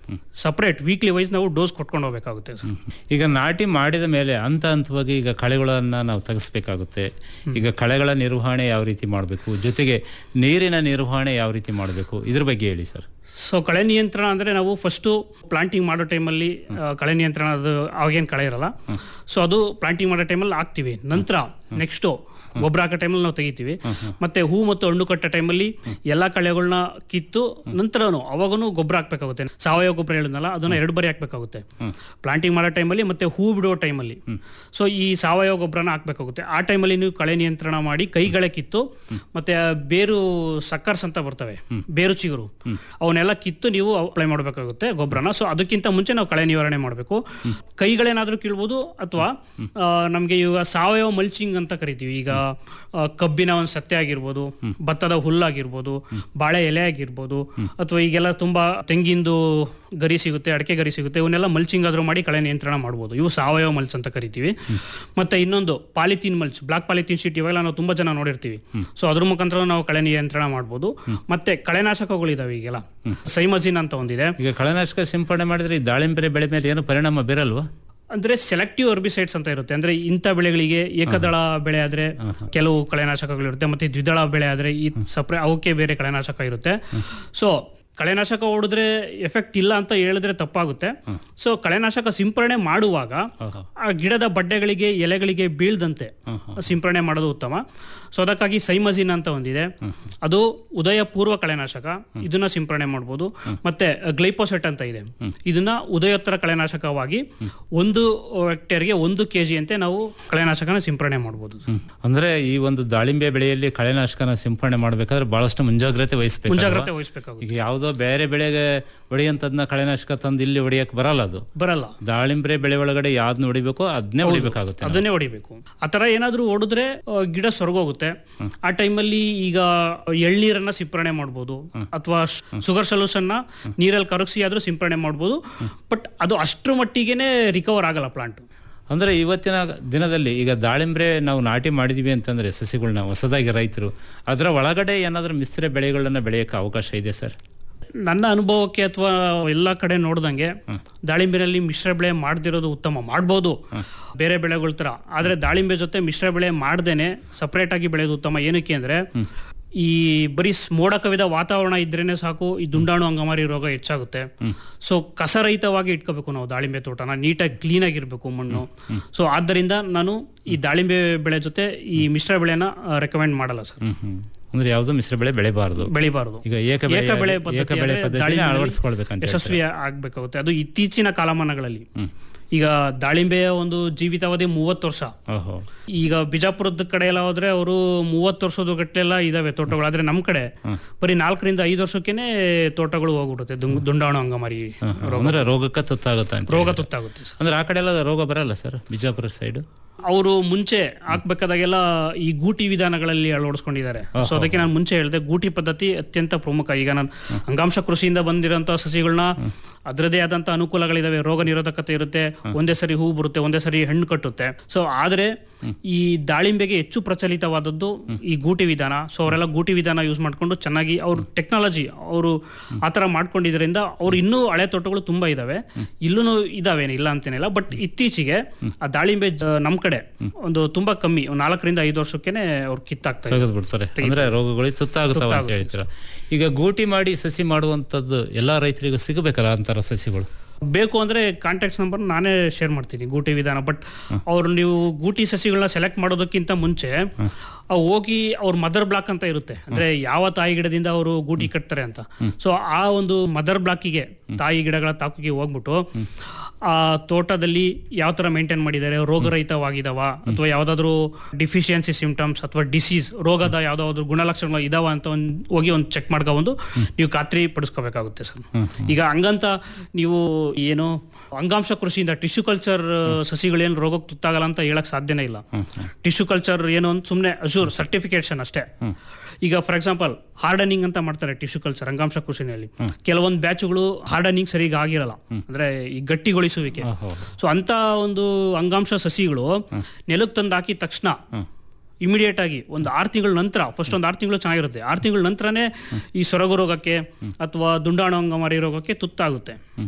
Separate weekly wise ನಾವು dose ಕೊಟ್ಕೊಂಡು ಹೋಗ್ಬೇಕಾಗುತ್ತೆ ಸರ್ ಈಗ ನಾಟಿ ಮಾಡಿದ ಮೇಲೆ ಹಂತ ಹಂತವಾಗಿ ಈಗ ಕಳೆಗಳನ್ನ ನಾವು ತೆಗೆಸ್ಬೇಕಾಗುತ್ತೆ ಈಗ ಕಳೆಗಳ ನಿರ್ವಹಣೆ ಯಾವ ರೀತಿ ಮಾಡಬೇಕು ಜೊತೆಗೆ ನೀರಿನ ನಿರ್ವಹಣೆ ಯಾವ ರೀತಿ ಮಾಡಬೇಕು ಇದ್ರ ಬಗ್ಗೆ ಹೇಳಿ ಸರ್ ಸೊ ಕಳೆ ನಿಯಂತ್ರಣ ಅಂದ್ರೆ ನಾವು ಫಸ್ಟು ಪ್ಲಾಂಟಿಂಗ್ ಮಾಡೋ ಟೈಮಲ್ಲಿ ಕಳೆ ನಿಯಂತ್ರಣ ಅದು ಅವಾಗೇನು ಕಳೆ ಇರಲ್ಲ ಸೊ ಅದು ಪ್ಲಾಂಟಿಂಗ್ ಮಾಡೋ ಟೈಮಲ್ಲಿ ಹಾಕ್ತಿವಿ ನಂತರ ನೆಕ್ಸ್ಟು ಗೊಬ್ಬರ ಹಾಕೋ ಟೈಮಲ್ಲಿ ನಾವು ತೆಗಿತೀವಿ ಮತ್ತೆ ಹೂ ಮತ್ತು ಹಣ್ಣು ಕಟ್ಟೋ ಟೈಮಲ್ಲಿ ಎಲ್ಲಾ ಕಳೆಗಳನ್ನ ಕಿತ್ತು ನಂತರನು ಅವಾಗೂ ಗೊಬ್ಬರ ಹಾಕ್ಬೇಕಾಗುತ್ತೆ ಸಾವಯವ ಗೊಬ್ಬರ ಹೇಳಿದ್ನಲ್ಲ ಅದನ್ನ ಎರಡು ಬಾರಿ ಹಾಕ್ಬೇಕಾಗುತ್ತೆ ಪ್ಲಾಂಟಿಂಗ್ ಮಾಡೋ ಟೈಮಲ್ಲಿ ಮತ್ತೆ ಹೂ ಬಿಡೋ ಟೈಮಲ್ಲಿ ಸೊ ಈ ಸಾವಯವ ಗೊಬ್ಬರನ ಹಾಕ್ಬೇಕಾಗುತ್ತೆ ಆ ಟೈಮಲ್ಲಿ ನೀವು ಕಳೆ ನಿಯಂತ್ರಣ ಮಾಡಿ ಕೈಗಳೇ ಕಿತ್ತು ಮತ್ತೆ ಆ ಬೇರು ಸಕ್ಕರ್ಸ್ ಅಂತ ಬರ್ತವೆ ಬೇರು ಚಿಗುರು ಅವನ್ನೆಲ್ಲ ಕಿತ್ತು ನೀವು ಅಪ್ಲೈ ಮಾಡಬೇಕಾಗುತ್ತೆ ಗೊಬ್ಬರನ ಸೊ ಅದಕ್ಕಿಂತ ಮುಂಚೆ ನಾವು ಕಳೆ ನಿವಾರಣೆ ಮಾಡಬೇಕು ಕೈಗಳೇನಾದ್ರೂ ಕೀಳ್ಬೋದು ಅಥವಾ ನಮಗೆ ಈಗ ಸಾವಯವ ಮಲ್ಚಿಂಗ್ ಅಂತ ಕರಿತೀವಿ ಈಗ ಆ, ಕಬ್ಬಿನ ಒಂದು ಸತ್ಯ ಆಗಿರ್ಬೋದು ಭತ್ತದ ಹುಲ್ಲಾಗಿರ್ಬೋದು ಬಾಳೆ ಎಲೆ ಆಗಿರ್ಬೋದು ಅಥವಾ ಈಗೆಲ್ಲ ತುಂಬಾ ತೆಂಗಿಂದು ಗರಿ ಸಿಗುತ್ತೆ ಅಡಿಕೆ ಗರಿ ಸಿಗುತ್ತೆ ಇವನ್ನೆಲ್ಲ ಮಲ್ಚಿಂಗ್ ಆದ್ರೂ ಮಾಡಿ ಕಳೆ ನಿಯಂತ್ರಣ ಮಾಡ್ಬೋದು ಇವು ಸಾವಯವ ಮಲ್ಚ್ ಅಂತ ಕರಿತೀವಿ ಮತ್ತೆ ಇನ್ನೊಂದು polythene mulch black polythene sheet ಇವೆಲ್ಲ ನಾವು ತುಂಬಾ ಜನ ನೋಡಿರ್ತೀವಿ ಸೊ ಅದ್ರ ಮುಖಾಂತರ ನಾವು ಕಳೆ ನಿಯಂತ್ರಣ ಮಾಡ್ಬೋದು ಮತ್ತೆ ಕಳೆನಾಶಕಗಳಿದಾವೆ ಈಗೆಲ್ಲ ಸೈಮಜಿನ್ ಅಂತ ಒಂದಿದೆ ಈಗ ಕಳೆನಾಶಕ ಸಿಂಪಡಣೆ ಮಾಡಿದ್ರೆ ಈ ದಾಳಿಂಬೆ ಬೆಳೆ ಮೇಲೆ ಏನು ಪರಿಣಾಮ ಬೀರಲ್ವಾ ಅಂದ್ರೆ ಸೆಲೆಕ್ಟಿವ್ ಅರ್ಬಿಸೈಡ್ಸ್ ಅಂತ ಇರುತ್ತೆ ಅಂದ್ರೆ ಇಂಥ ಬೆಳೆಗಳಿಗೆ ಏಕದಳ ಬೆಳೆ ಆದ್ರೆ ಕೆಲವು ಕಳೆನಾಶಕಗಳಿರುತ್ತೆ ಮತ್ತೆ ದ್ವಿದಳ ಬೆಳೆ ಆದ್ರೆ ಈ ಸಪ್ರೇ ಅವಕ್ಕೆ ಬೇರೆ ಕಳೆನಾಶಕ ಇರುತ್ತೆ ಸೊ ಕಳೆನಾಶಕ ಹೊಡೆದ್ರೆ ಎಫೆಕ್ಟ್ ಇಲ್ಲ ಅಂತ ಹೇಳಿದ್ರೆ ತಪ್ಪಾಗುತ್ತೆ ಸೊ ಕಳೆನಾಶಕ ಸಿಂಪರಣೆ ಮಾಡುವಾಗ ಆ ಗಿಡದ ಬಡ್ಡೆಗಳಿಗೆ ಎಲೆಗಳಿಗೆ ಬೀಳ್ದಂತೆ ಸಿಂಪರಣೆ ಮಾಡೋದು ಉತ್ತಮ ಸೊ ಅದಕ್ಕಾಗಿ ಸೈಮಜಿನ್ ಅಂತ ಒಂದಿದೆ ಅದು ಉದಯ ಪೂರ್ವ ಕಳೆನಾಶಕ ಇದನ್ನ ಸಿಂಪರಣೆ ಮಾಡ್ಬೋದು ಮತ್ತೆ ಗ್ಲೈಪೋಸೆಟ್ ಅಂತ ಇದೆ ಇದನ್ನ ಉದಯೋತ್ತರ ಕಳೆನಾಶಕವಾಗಿ ಒಂದು ಹೆಕ್ಟೇರ್ಗೆ ಒಂದು ಕೆಜಿ ಅಂತೆ ನಾವು ಕಳೆನಾಶಕನ ಸಿಂಪರಣೆ ಮಾಡ್ಬೋದು ಅಂದ್ರೆ ಈ ಒಂದು ದಾಳಿಂಬೆ ಬೆಳೆಯಲ್ಲಿ ಕಳೆನಾಶಕನ ಸಿಂಪಡಣೆ ಮಾಡಬೇಕಾದ್ರೆ ಬಹಳಷ್ಟು ಮುಂಜಾಗ್ರತೆ ವಹಿಸಬೇಕು ಮುಂಜಾಗ್ರತೆ ವಹಿಸ್ಬೇಕಾಗುತ್ತೆ ಈಗ ಯಾವುದೋ ಬೇರೆ ಬೆಳೆಗೆ ಹೊಡೆಯಂತದ್ನ ಕಳೆನಾಶಕ ತಂದು ಇಲ್ಲಿ ಹೊಡಿಯಕ್ ಬರಲ್ಲ ಅದು ಬರಲ್ಲ ದಾಳಿಂಬೆ ಬೆಳೆ ಒಳಗಡೆ ಯಾವ್ದನ್ನ ಹೊಡಿಬೇಕು ಅದನ್ನೇ ಹೊಡಿಬೇಕಾಗುತ್ತೆ ನಾವು. ಅದನ್ನೇ ಹೊಡಿಬೇಕು ಆತರ ಏನಾದ್ರೂ ಹೊಡೆದ್ರೆ ಆ, ಗಿಡ ಸೊರಗೋಗುತ್ತೆ ಆ ಟೈಮಲ್ಲಿ ಈಗ ಎಳ್ನೀರನ್ನ ಸಿಂಪರಣೆ ಮಾಡ್ಬೋದು ಅಥವಾ ಶುಗರ್ ಸೊಲ್ಯೂಷನ್ ನ ನೀರಲ್ಲಿ ಕರಗಿಸಿ ಆದ್ರೂ ಸಿಂಪರಣೆ ಮಾಡ್ಬೋದು ಬಟ್ ಅದು ಅಷ್ಟ್ರ ಮಟ್ಟಿಗೆನೆ ರಿಕವರ್ ಆಗಲ್ಲ ಪ್ಲಾಂಟ್ ಅಂದ್ರೆ ಇವತ್ತಿನ ದಿನದಲ್ಲಿ ಈಗ ದಾಳಿಂಬ್ರೆ ನಾವು ನಾಟಿ ಮಾಡಿದೀವಿ ಅಂತಂದ್ರೆ ಸಸಿಗಳನ್ನ ಹೊಸದಾಗಿ ರೈತರು ಅದರ ಒಳಗಡೆ ಏನಾದ್ರೂ ಮಿಶ್ರ ಬೆಳೆಗಳನ್ನ ಬೆಳೆಯಕ್ಕೆ ಅವಕಾಶ ಇದೆ ಸರ್ ನನ್ನ ಅನುಭವಕ್ಕೆ ಅಥವಾ ಎಲ್ಲ ಕಡೆ ನೋಡ್ದಂಗೆ ದಾಳಿಂಬೆನಲ್ಲಿ ಮಿಶ್ರ ಬೆಳೆ ಮಾಡದಿರೋದು ಉತ್ತಮ ಮಾಡ್ಬೋದು ಬೇರೆ ಬೆಳೆಗಳ ತರ ಆದ್ರೆ ದಾಳಿಂಬೆ ಜೊತೆ ಮಿಶ್ರ ಬೆಳೆ ಮಾಡ್ದೇನೆ ಸಪರೇಟ್ ಆಗಿ ಬೆಳೆಯೋದು ಉತ್ತಮ ಏನಕ್ಕೆ ಅಂದ್ರೆ ಈ ಬರೀ ಸ್- ಮೋಡ ಕವಿದ ವಾತಾವರಣ ಇದ್ರೇನೆ ಸಾಕು ಈ ದುಂಡಾಣು ಅಂಗಮಾರಿ ರೋಗ ಹೆಚ್ಚಾಗುತ್ತೆ ಸೊ ಕಸರಹಿತವಾಗಿ ಇಟ್ಕೋಬೇಕು ನಾವು ದಾಳಿಂಬೆ ತೋಟನ ನೀಟಾಗಿ ಕ್ಲೀನ್ ಆಗಿರ್ಬೇಕು ಮಣ್ಣು ಸೊ ಆದ್ದರಿಂದ ನಾನು ಈ ದಾಳಿಂಬೆ ಬೆಳೆ ಜೊತೆ ಈ ಮಿಶ್ರ ಬೆಳೆನ ರೆಕಮೆಂಡ್ ಮಾಡಲ್ಲ ಸರ್ ಹ್ಮ್ ಹ್ಮ್ ಅಂದ್ರೆ ಯಾವ್ದು ಮಿಶ್ರ ಬೆಳೆ ಬೆಳೆಬಾರದು ಬೆಳಿಬಾರದು ಈಗ ಏಕ ಬೆಳೆ ಏಕ ಬೆಳೆ ಏಕ ಬೆಳೆ ಪದ್ಧತಿನ ಅಳವಡಿಸ್ಕೊಳ್ಬೇಕಂತ ಯಶಸ್ವಿ ಆಗ್ಬೇಕಾಗುತ್ತೆ ಅದು ಇತ್ತೀಚಿನ ಕಾಲಮಾನಗಳಲ್ಲಿ ಈಗ ದಾಳಿಂಬೆಯ ಒಂದು ಜೀವಿತಾವಧಿ ಮೂವತ್ತು ವರ್ಷ ಓಹೋ ಈಗ ಬಿಜಾಪುರದ ಕಡೆ ಎಲ್ಲ ಹೋದ್ರೆ ಅವರು ಮೂವತ್ತು ವರ್ಷದ ಗಟ್ಟಲೆಲ್ಲ ಇದಾವೆ ತೋಟಗಳು ಆದ್ರೆ ನಮ್ ಕಡೆ ಬರೀ ನಾಲ್ಕರಿಂದ ಐದು ವರ್ಷಕ್ಕೇನೆ ತೋಟಗಳು ಹೋಗ್ಬಿಡುತ್ತೆ ದುಂ- ದುಂಡಾಣು ಅಂಗಮಾರಿ ಅಂದ್ರೆ ರೋಗಕ್ಕೆ ತುತ್ತಾಗುತ್ತೆ ಅಂತ ರೋಗ ತುತ್ತಾಗುತ್ತೆ ಅಂದ್ರೆ ಆ ಕಡೆ ಎಲ್ಲ ರೋಗ ಬರಲ್ಲ ಸರ್ ಬಿಜಾಪುರ ಸೈಡ್ ಅವರು ಮುಂಚೆ ಹಾಕ್ಬೇಕಾದಾಗೆಲ್ಲ ಈ ಗೂಟಿ ವಿಧಾನಗಳಲ್ಲಿ ಅಳವಡಿಸ್ಕೊಂಡಿದ್ದಾರೆ ಸೊ ಅದಕ್ಕೆ ನಾನು ಮುಂಚೆ ಹೇಳಿದೆ ಗೂಟಿ ಪದ್ಧತಿ ಅತ್ಯಂತ ಪ್ರಮುಖ ಈಗ ನಾನು ಅಂಗಾಂಶ ಕೃಷಿಯಿಂದ ಬಂದಿರೋಂಥ ಸಸಿಗಳನ್ನ ಅದರದೇ ಆದಂತ ಅನುಕೂಲಗಳಿದಾವೆ ರೋಗ ನಿರೋಧಕತೆ ಇರುತ್ತೆ ಒಂದೇ ಸರಿ ಹೂ ಬರುತ್ತೆ ಒಂದೇ ಸರಿ ಹಣ್ಣು ಕಟ್ಟುತ್ತೆ ಸೊ ಆದ್ರೆ ಈ ದಾಳಿಂಬೆಗೆ ಹೆಚ್ಚು ಪ್ರಚಲಿತವಾದದ್ದು ಈ ಗೂಟಿ ವಿಧಾನ ಸೊ ಅವರೆಲ್ಲ ಗೂಟಿ ವಿಧಾನ ಯೂಸ್ ಮಾಡ್ಕೊಂಡು ಚೆನ್ನಾಗಿ ಅವ್ರ ಟೆಕ್ನಾಲಜಿ ಅವರು ಆತರ ಮಾಡ್ಕೊಂಡಿದ್ರಿಂದ ಅವ್ರು ಇನ್ನೂ ಹಳೆ ತೋಟಗಳು ತುಂಬಾ ಇದಾವೆ ಇಲ್ಲೂ ಇದಾವೆ ಇಲ್ಲ ಅಂತೇನಿಲ್ಲ ಬಟ್ ಇತ್ತೀಚೆಗೆ ಆ ದಾಳಿಂಬೆ ಜ- ನಮ್ ಕಡೆ ಒಂದು ತುಂಬಾ ಕಮ್ಮಿ ಒಂದ್ ನಾಲ್ಕರಿಂದ ಐದು ವರ್ಷಕ್ಕೇನೆ ಅವ್ರು ಕಿತ್ತಾಗ್ತಾ ಇದ್ದಾರೆ. ತೆಗೆದು ಬಿಡ್ತಾರೆ ಅಂದ್ರೆ ರೋಗಗಳಿಗೆ ತುತ್ತಾಗುತ್ತವ ಅಂತ ಹೇಳ್ತೀರ ಈಗ ಗೂಟಿ ಮಾಡಿ ಸಸಿ ಮಾಡುವಂತದ್ದು ಎಲ್ಲಾ ರೈತರಿಗೂ ಸಿಗಬೇಕಲ್ಲ ಅಂತಾರ ಸಸಿಗಳು ಬೇಕು ಅಂದ್ರೆ ಕಾಂಟ್ಯಾಕ್ಟ್ ನಂಬರ್ ನಾನೇ ಶೇರ್ ಮಾಡ್ತೀನಿ ಗೂಟಿ ವಿಧಾನ ಬಟ್ ಅವ್ರು ನೀವು ಗೂಟಿ ಸಸಿಗಳನ್ನ ಸೆಲೆಕ್ಟ್ ಮಾಡೋದಕ್ಕಿಂತ ಮುಂಚೆ ಅವ್ ಹೋಗಿ ಅವ್ರ ಮದರ್ ಬ್ಲಾಕ್ ಅಂತ ಇರುತ್ತೆ ಅಂದ್ರೆ ಯಾವ ತಾಯಿ ಗಿಡದಿಂದ ಅವರು ಗೂಟಿ ಕಟ್ತಾರೆ ಅಂತ ಸೊ ಆ ಒಂದು ಮದರ್ ಬ್ಲಾಕಿಗೆ ತಾಯಿ ಗಿಡಗಳ ತಾಕಿಗೆ ಹೋಗ್ಬಿಟ್ಟು ಆ ತೋಟದಲ್ಲಿ ಯಾವ ತರ ಮೇಂಟೈನ್ ಮಾಡಿದ್ದಾರೆ ರೋಗರಹಿತವಾಗಿದಾವ ಅಥವಾ ಯಾವ್ದಾದ್ರು ಡಿಫಿಷಿಯನ್ಸಿ ಸಿಂಪ್ಟಮ್ಸ್ ಅಥವಾ ಡಿಸೀಸ್ ರೋಗದ ಯಾವ್ದಾದ್ರು ಗುಣಲಕ್ಷಣಗಳು ಇದಾವ ಅಂತ ಒಂದ್ ಹೋಗಿ ಒಂದು ಚೆಕ್ ಮಾಡ್ಕೊಂಡು ನೀವು ಖಾತ್ರಿ ಪಡಿಸ್ಕೋಬೇಕಾಗುತ್ತೆ ಸರ್ ಈಗ ಹಂಗಂತ ನೀವು ಏನು ಅಂಗಾಂಶ ಕೃಷಿಯಿಂದ ಟಿಶ್ಯೂ ಕಲ್ಚರ್ ಸಸಿಗಳೇನು ರೋಗಕ್ಕೆ ತುತ್ತಾಗಲ್ಲ ಅಂತ ಹೇಳಕ್ ಸಾಧ್ಯನೇ ಇಲ್ಲ ಟಿಶ್ಯೂ ಕಲ್ಚರ್ ಏನು ಅಂತ ಸುಮ್ಮನೆ ಅಜೂರ್ ಸರ್ಟಿಫಿಕೇಶನ್ ಅಷ್ಟೇ ಈಗ ಫಾರ್ ಎಕ್ಸಾಂಪಲ್ ಹಾರ್ಡನಿಂಗ್ ಅಂತ ಮಾಡ್ತಾರೆ ಟಿಶ್ಯೂ ಕಲ್ಚರ್ ಅಂಗಾಂಶ ಕೃಷಿನಲ್ಲಿ ಕೆಲವೊಂದು ಬ್ಯಾಚ್ಗಳು ಹಾರ್ಡನಿಂಗ್ ಸರಿಯಾಗಿ ಆಗಿರಲ್ಲ ಅಂದ್ರೆ ಈ ಗಟ್ಟಿಗೊಳಿಸುವಿಕೆ ಸೊ ಅಂತ ಒಂದು ಅಂಗಾಂಶ ಸಸಿಗಳು ನೆಲಕ್ಕೆ ತಂದು ಹಾಕಿದ ತಕ್ಷಣ ಇಮಿಡಿಯೇಟ್ ಆಗಿ ಒಂದು ಆರು ತಿಂಗಳ ನಂತರ ಫಸ್ಟ್ ಒಂದು ಆರು ತಿಂಗಳು ಚೆನ್ನಾಗಿರುತ್ತೆ ಆರು ತಿಂಗಳ ನಂತರನೇ ಈ ಸೊರಗು ರೋಗಕ್ಕೆ ಅಥವಾ ದುಂಡಾಣು ಅಂಗಮಾರಿ ರೋಗಕ್ಕೆ ತುತ್ತಾಗುತ್ತೆ